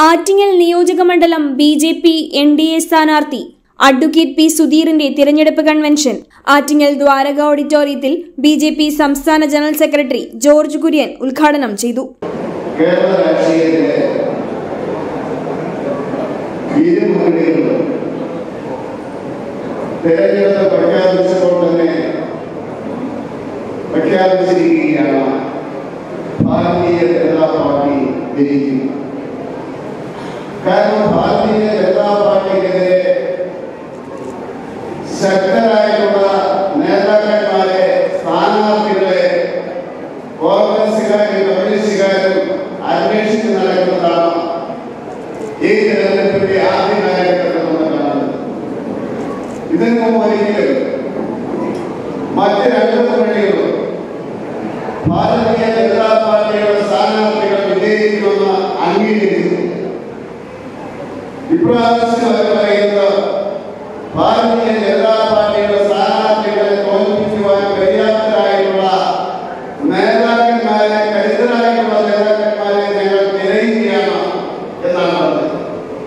ആറ്റിങ്ങൽ നിയോജകമണ്ഡലം B J P N D A സ്ഥാനാർത്ഥി advocate P സുധീറിന്റെ തിരഞ്ഞെടുപ്പ് കൺവെൻഷൻ ആറ്റിങ്ങൽ ദ്വാരക ഓഡിറ്റോറിയത്തിൽ ബി ജെ പി സംസ്ഥാന ജനറൽ സെക്രട്ടറി ജോർജ് കുര്യൻ ഉദ്ഘാടനം ചെയ്തു കേരള രാഷ്ട്രീയത്തിലെ ഇരുമുന്നണികളും തെരഞ്ഞെടുപ്പ് പ്രഖ്യാപിച്ചപ്പോൾ തന്നെ പ്രഖ്യാപിച്ചിരിക്കുകയാണ് ഭാരതീയ ജനതാ പാർട്ടി ജയിക്കും കാരണം ഭാരതീയ ജനതാ പാർട്ടിക്കെതിരെ ശക്തരായിട്ടുള്ള നേതാക്കന്മാരെ സ്ഥാനാർത്ഥികളെ കോൺഗ്രസുകാരും കമ്മ്യൂണിസ്റ്റുകാരും അന്വേഷിച്ച് നടക്കുന്നതാണ് ഈ തെരഞ്ഞെടുപ്പിന്റെ ആദ്യ കാലഘട്ടത്തിൽ നമ്മൾ കാണുന്നത് ഇതിനു മുമ്പ് ഒരിക്കലും മറ്റ് രണ്ട് മുന്നണികളും ഭാരതീയ ജനതാ പാർട്ടിയുടെ സ്ഥാനാർത്ഥികൾ വിജയിക്കുമെന്ന് അംഗീകരിച്ചു ഇപ്രാവശ്യം അവർ പറയുന്നത് ഭാരതീയ ജനതാ പാർട്ടിയുടെ സ്ഥാനാർത്ഥികളെ തോൽപ്പിക്കുവാൻ പര്യാപ്തരായിട്ടുള്ള നേതാക്കന്മാരെ കരുതരായിട്ടുള്ള നേതാക്കന്മാരെ ഞങ്ങൾ തിരയുകയാണ് എന്നാണ് പറഞ്ഞത്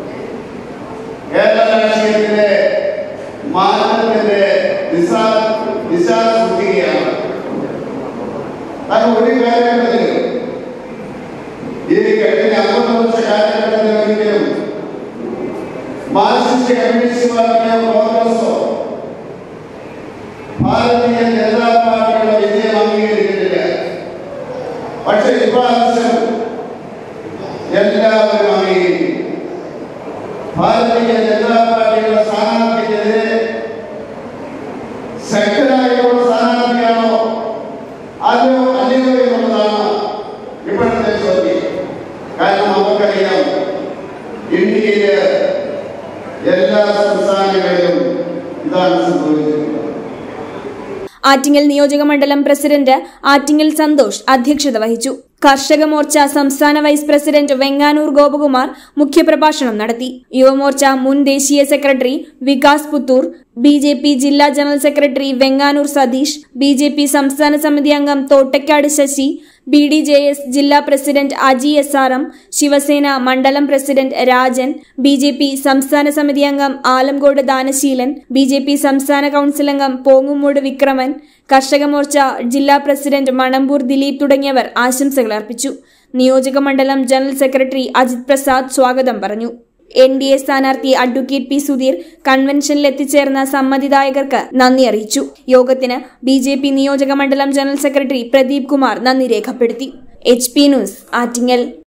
കേരള രാഷ്ട്രീയത്തിലെ മാറ്റത്തിന്റെ ദിശ ദിശ സൃഷ്ടിക്കുകയാണ് കാരണം ഒരു കാലഘട്ടത്തിൽ ഈ കഴിഞ്ഞ അമ്പത് വർഷ കാലഘട്ടത്തിൽ ഒരിക്കലും മാർക്സിസ്റ്റ് കമ്മ്യൂണിസ്റ്റ് പാർട്ടിയോ കോൺഗ്രസോ ഭാരതീയ ജനതാ പാർട്ടിയുടെ വിജയം അംഗീകരിക്കുന്നില്ല പക്ഷെ ഇപ്രാവശ്യം എല്ലാവരും അംഗീകരിക്കും ഭാരതീയ ജനതാ പാർട്ടിയുടെ സ്ഥാനാർത്ഥിക്കെതിരെ ശക്തരായിട്ടുള്ള സ്ഥാനാർത്ഥിയാണോ അതോ അല്ലയോ എന്നുള്ളതാണ് ഇപ്പോഴത്തെ ചോദ്യം കാരണം നമുക്കറിയാം ഇന്ത്യയിലെ എല്ലാ സംസ്ഥാനങ്ങളിലും ഇതാണ് സംഭവിച്ചിട്ടുള്ളത് ആറ്റിങ്ങൽ നിയോജകമണ്ഡലം പ്രസിഡന്റ് ആറ്റിങ്ങൽ സന്തോഷ് അധ്യക്ഷത വഹിച്ചു കർഷക മോർച്ച സംസ്ഥാന വൈസ് പ്രസിഡന്റ് വെങ്ങാനൂർ ഗോപകുമാർ മുഖ്യപ്രഭാഷണം നടത്തി യുവമോർച്ച മുൻ ദേശീയ secretary Vikas Puthur B J P ജില്ലാ general secretary Venganoor Satheesh B J P സംസ്ഥാന സമിതി അംഗം Thottakkad Sasi B D J S ജില്ലാ president Aji S R M Shiv Sena മണ്ഡലം president Rajan B J P സംസ്ഥാന സമിതി അംഗം Alamcode Danaseelan B J P സംസ്ഥാന കൌൺസിൽ അംഗം പോങ്ങുമൂട് വിക്രമൻ കർഷക മോർച്ച ജില്ലാ പ്രസിഡന്റ് മണമ്പൂർ ദിലീപ് തുടങ്ങിയവർ ആശംസകൾ അർപ്പിച്ചു നിയോജക മണ്ഡലം ജനറൽ സെക്രട്ടറി അജിത് പ്രസാദ് സ്വാഗതം പറഞ്ഞു എൻ ഡി എ സ്ഥാനാർത്ഥി അഡ്വക്കേറ്റ് പി സുധീർ കൺവെൻഷനിൽ എത്തിച്ചേർന്ന സമ്മതിദായകർക്ക് നന്ദി അറിയിച്ചു യോഗത്തിന് ബി ജെ പി നിയോജക മണ്ഡലം ജനറൽ സെക്രട്ടറി പ്രദീപ് കുമാർ നന്ദി രേഖപ്പെടുത്തി എച്ച് പി ന്യൂസ് ആറ്റിങ്ങൽ